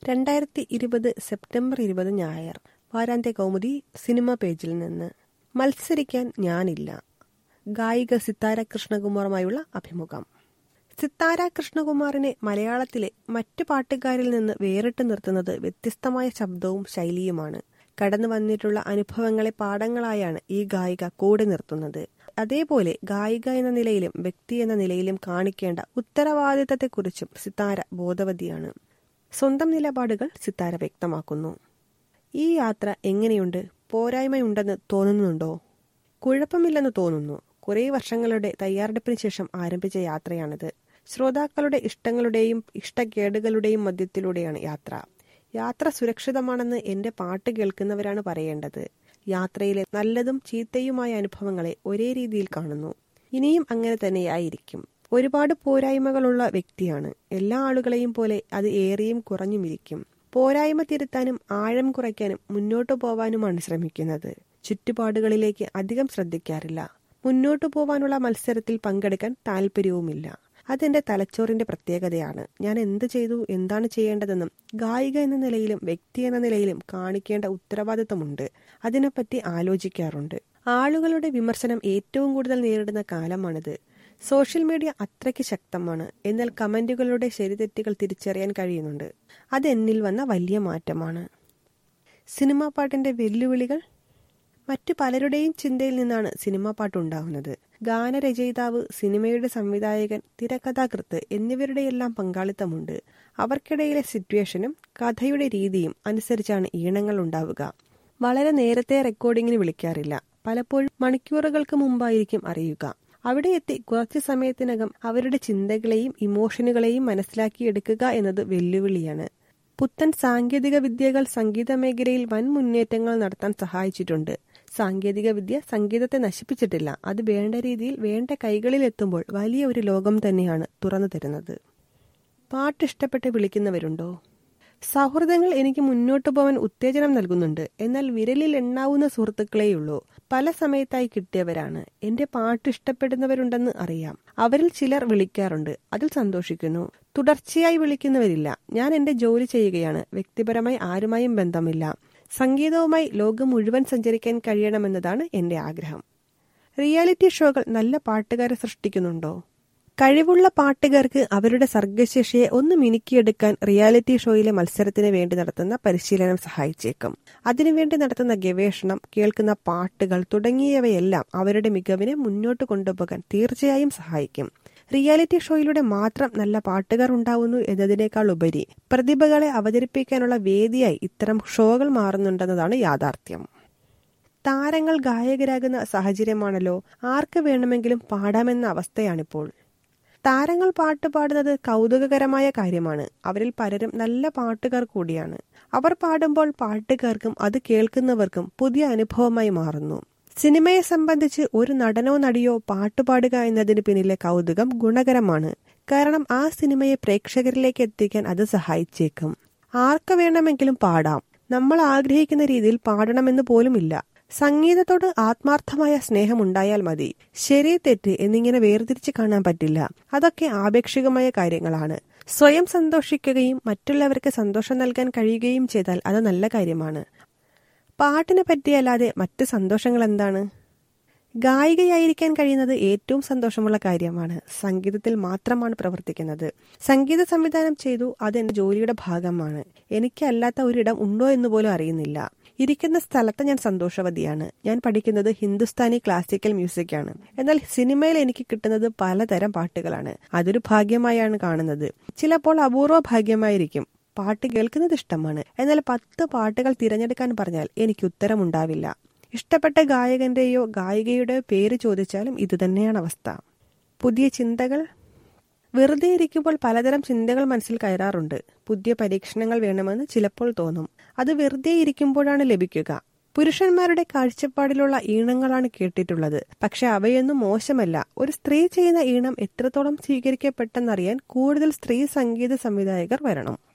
രണ്ടായിരത്തി ഇരുപത് സെപ്റ്റംബർ ഇരുപത് ഞായർ വാരാന്ത്യ കൗമുദി സിനിമ പേജിൽ നിന്ന് മത്സരിക്കാൻ ഞാനില്ല ഗായിക സിത്താര കൃഷ്ണകുമാറുമായുള്ള അഭിമുഖം സിത്താര കൃഷ്ണകുമാറിനെ മലയാളത്തിലെ മറ്റു പാട്ടുകാരിൽ നിന്ന് വേറിട്ട് നിർത്തുന്നത് വ്യത്യസ്തമായ ശബ്ദവും ശൈലിയുമാണ് കടന്നു വന്നിട്ടുള്ള അനുഭവങ്ങളെ പാഠങ്ങളായാണ് ഈ ഗായിക കൂടെ നിർത്തുന്നത് അതേപോലെ ഗായിക എന്ന നിലയിലും വ്യക്തി എന്ന നിലയിലും കാണിക്കേണ്ട ഉത്തരവാദിത്തത്തെക്കുറിച്ചും സിത്താര ബോധവതിയാണ് സ്വന്തം നിലപാടുകൾ സിത്താര വ്യക്തമാക്കുന്നു ഈ യാത്ര എങ്ങനെയുണ്ട് പോരായ്മയുണ്ടെന്ന് തോന്നുന്നുണ്ടോ കുഴപ്പമില്ലെന്ന് തോന്നുന്നു കുറേ വർഷങ്ങളുടെ തയ്യാറെടുപ്പിന് ശേഷം ആരംഭിച്ച യാത്രയാണിത് ശ്രോതാക്കളുടെ ഇഷ്ടങ്ങളുടെയും ഇഷ്ടക്കേടുകളുടെയും മധ്യത്തിലൂടെയാണ് യാത്ര യാത്ര സുരക്ഷിതമാണെന്ന് എന്റെ പാട്ട് കേൾക്കുന്നവരാണ് പറയേണ്ടത് യാത്രയിലെ നല്ലതും ചീത്തയുമായ അനുഭവങ്ങളെ ഒരേ രീതിയിൽ കാണുന്നു ഇനിയും അങ്ങനെ തന്നെയായിരിക്കും ഒരുപാട് പോരായ്മകളുള്ള വ്യക്തിയാണ് എല്ലാ ആളുകളെയും പോലെ അത് ഏറിയും കുറഞ്ഞുമിരിക്കും പോരായ്മ തിരുത്താനും ആഴം കുറയ്ക്കാനും മുന്നോട്ടു പോവാനുമാണ് ശ്രമിക്കുന്നത് ചുറ്റുപാടുകളിലേക്ക് അധികം ശ്രദ്ധിക്കാറില്ല മുന്നോട്ടു പോവാനുള്ള മത്സരത്തിൽ പങ്കെടുക്കാൻ താല്പര്യവുമില്ല അതെന്റെ തലച്ചോറിന്റെ പ്രത്യേകതയാണ് ഞാൻ എന്ത് ചെയ്തു എന്താണ് ചെയ്യേണ്ടതെന്നും ഗായിക എന്ന നിലയിലും വ്യക്തി എന്ന നിലയിലും കാണിക്കേണ്ട ഉത്തരവാദിത്തമുണ്ട് അതിനെപ്പറ്റി ആലോചിക്കാറുണ്ട് ആളുകളുടെ വിമർശനം ഏറ്റവും കൂടുതൽ നേരിടുന്ന കാലമാണിത് സോഷ്യൽ മീഡിയ അത്രയ്ക്ക് ശക്തമാണ് എന്നാൽ കമന്റുകളുടെ ശരിതെറ്റുകൾ തിരിച്ചറിയാൻ കഴിയുന്നുണ്ട് അത് എന്നിൽ വന്ന വലിയ മാറ്റമാണ് സിനിമാ പാട്ടിന്റെ വെല്ലുവിളികൾ മറ്റു പലരുടെയും ചിന്തയിൽ നിന്നാണ് സിനിമാ പാട്ടുണ്ടാവുന്നത് ഗാനരചയിതാവ് സിനിമയുടെ സംവിധായകൻ തിരക്കഥാകൃത്ത് എന്നിവരുടെയെല്ലാം പങ്കാളിത്തമുണ്ട് അവർക്കിടയിലെ സിറ്റുവേഷനും കഥയുടെ രീതിയും അനുസരിച്ചാണ് ഈണങ്ങൾ ഉണ്ടാവുക വളരെ നേരത്തെ റെക്കോർഡിങ്ങിന് വിളിക്കാറില്ല പലപ്പോഴും മണിക്കൂറുകൾക്ക് മുമ്പായിരിക്കും അറിയുക അവിടെ എത്തി കുറച്ചു സമയത്തിനകം അവരുടെ ചിന്തകളെയും ഇമോഷനുകളെയും മനസ്സിലാക്കിയെടുക്കുക എന്നത് വെല്ലുവിളിയാണ് പുത്തൻ സാങ്കേതിക വിദ്യകൾ സംഗീത മേഖലയിൽ വൻ മുന്നേറ്റങ്ങൾ നടത്താൻ സഹായിച്ചിട്ടുണ്ട് സാങ്കേതിക വിദ്യ സംഗീതത്തെ നശിപ്പിച്ചിട്ടില്ല അത് വേണ്ട രീതിയിൽ വേണ്ട കൈകളിൽ എത്തുമ്പോൾ വലിയ ഒരു ലോകം തന്നെയാണ് തുറന്നു തരുന്നത് പാട്ട് ഇഷ്ടപ്പെട്ട് വിളിക്കുന്നവരുണ്ടോ സൗഹൃദങ്ങൾ എനിക്ക് മുന്നോട്ടു പോകാൻ ഉത്തേജനം നൽകുന്നുണ്ട് എന്നാൽ വിരലിൽ എണ്ണാവുന്ന സുഹൃത്തുക്കളെയുള്ളൂ പല സമയത്തായി കിട്ടിയവരാണ് എന്റെ പാട്ട് ഇഷ്ടപ്പെടുന്നവരുണ്ടെന്ന് അറിയാം അവരിൽ ചിലർ വിളിക്കാറുണ്ട് അതിൽ സന്തോഷിക്കുന്നു തുടർച്ചയായി വിളിക്കുന്നവരില്ല ഞാൻ എന്റെ ജോലി ചെയ്യുകയാണ് വ്യക്തിപരമായി ആരുമായും ബന്ധമില്ല സംഗീതവുമായി ലോകം മുഴുവൻ സഞ്ചരിക്കാൻ കഴിയണമെന്നതാണ് എന്റെ ആഗ്രഹം റിയാലിറ്റി ഷോകൾ നല്ല പാട്ടുകാരെ സൃഷ്ടിക്കുന്നുണ്ടോ കഴിവുള്ള പാട്ടുകാർക്ക് അവരുടെ സർഗശേഷിയെ ഒന്ന് മിനുക്കിയെടുക്കാൻ റിയാലിറ്റി ഷോയിലെ മത്സരത്തിന് വേണ്ടി നടത്തുന്ന പരിശീലനം സഹായിച്ചേക്കും അതിനുവേണ്ടി നടത്തുന്ന ഗവേഷണം കേൾക്കുന്ന പാട്ടുകൾ തുടങ്ങിയവയെല്ലാം അവരുടെ മികവിനെ മുന്നോട്ട് കൊണ്ടുപോകാൻ തീർച്ചയായും സഹായിക്കും റിയാലിറ്റി ഷോയിലൂടെ മാത്രം നല്ല പാട്ടുകാർ ഉണ്ടാവുന്നു എന്നതിനേക്കാൾ ഉപരി പ്രതിഭകളെ അവതരിപ്പിക്കാനുള്ള വേദിയായി ഇത്തരം ഷോകൾ മാറുന്നുണ്ടെന്നതാണ് യാഥാർത്ഥ്യം താരങ്ങൾ ഗായകരാകുന്ന സാഹചര്യമാണല്ലോ ആർക്ക് വേണമെങ്കിലും പാടാമെന്ന അവസ്ഥയാണിപ്പോൾ താരങ്ങൾ പാട്ട് പാടുന്നത് കൗതുകകരമായ കാര്യമാണ് അവരിൽ പലരും നല്ല പാട്ടുകാർ കൂടിയാണ് അവർ പാടുമ്പോൾ പാട്ടുകാർക്കും അത് കേൾക്കുന്നവർക്കും പുതിയ അനുഭവമായി മാറുന്നു സിനിമയെ സംബന്ധിച്ച് ഒരു നടനോ നടിയോ പാട്ടുപാടുക എന്നതിന് പിന്നിലെ കൗതുകം ഗുണകരമാണ് കാരണം ആ സിനിമയെ പ്രേക്ഷകരിലേക്ക് എത്തിക്കാൻ അത് സഹായിച്ചേക്കും ആർക്ക് വേണമെങ്കിലും പാടാം നമ്മൾ ആഗ്രഹിക്കുന്ന രീതിയിൽ പാടണമെന്ന് പോലുമില്ല സംഗീതത്തോട് ആത്മാർത്ഥമായ സ്നേഹമുണ്ടായാൽ മതി ശരി തെറ്റ് എന്നിങ്ങനെ വേർതിരിച്ച് കാണാൻ പറ്റില്ല അതൊക്കെ ആപേക്ഷികമായ കാര്യങ്ങളാണ് സ്വയം സന്തോഷിക്കുകയും മറ്റുള്ളവർക്ക് സന്തോഷം നൽകാൻ കഴിയുകയും ചെയ്താൽ അത് നല്ല കാര്യമാണ് പാട്ടിനെ പറ്റിയല്ലാതെ മറ്റ് സന്തോഷങ്ങൾ എന്താണ് ഗായികയായിരിക്കാൻ കഴിയുന്നത് ഏറ്റവും സന്തോഷമുള്ള കാര്യമാണ് സംഗീതത്തിൽ മാത്രമാണ് പ്രവർത്തിക്കുന്നത് സംഗീത സംവിധാനം ചെയ്തു അത് എന്റെ ജോലിയുടെ ഭാഗമാണ് എനിക്കല്ലാത്ത ഒരിടം ഉണ്ടോ എന്ന് പോലും അറിയുന്നില്ല ഇരിക്കുന്ന സ്ഥലത്ത് ഞാൻ സന്തോഷവതിയാണ് ഞാൻ പഠിക്കുന്നത് ഹിന്ദുസ്ഥാനി ക്ലാസിക്കൽ മ്യൂസിക് ആണ് എന്നാൽ സിനിമയിൽ എനിക്ക് കിട്ടുന്നത് പലതരം പാട്ടുകളാണ് അതൊരു ഭാഗ്യമായാണ് കാണുന്നത് ചിലപ്പോൾ അപൂർവ ഭാഗ്യമായിരിക്കും പാട്ട് കേൾക്കുന്നത് ഇഷ്ടമാണ് എന്നാൽ പത്ത് പാട്ടുകൾ തിരഞ്ഞെടുക്കാൻ പറഞ്ഞാൽ എനിക്ക് ഉത്തരമുണ്ടാവില്ല ഇഷ്ടപ്പെട്ട ഗായകന്റെയോ ഗായികയുടെയോ പേര് ചോദിച്ചാലും ഇതുതന്നെയാണ് അവസ്ഥ പുതിയ ചിന്തകൾ വെറുതെ ഇരിക്കുമ്പോൾ പലതരം ചിന്തകൾ മനസ്സിൽ കയറാറുണ്ട് പുതിയ പരീക്ഷണങ്ങൾ വേണമെന്ന് ചിലപ്പോൾ തോന്നും അത് വെറുതെ ഇരിക്കുമ്പോഴാണ് ലഭിക്കുക പുരുഷന്മാരുടെ കാഴ്ചപ്പാടിലുള്ള ഈണങ്ങളാണ് കേട്ടിട്ടുള്ളത് പക്ഷെ അവയൊന്നും മോശമല്ല ഒരു സ്ത്രീ ചെയ്യുന്ന ഈണം എത്രത്തോളം സ്വീകരിക്കപ്പെട്ടെന്നറിയാൻ കൂടുതൽ സ്ത്രീ സംഗീത സംവിധായകർ വരണം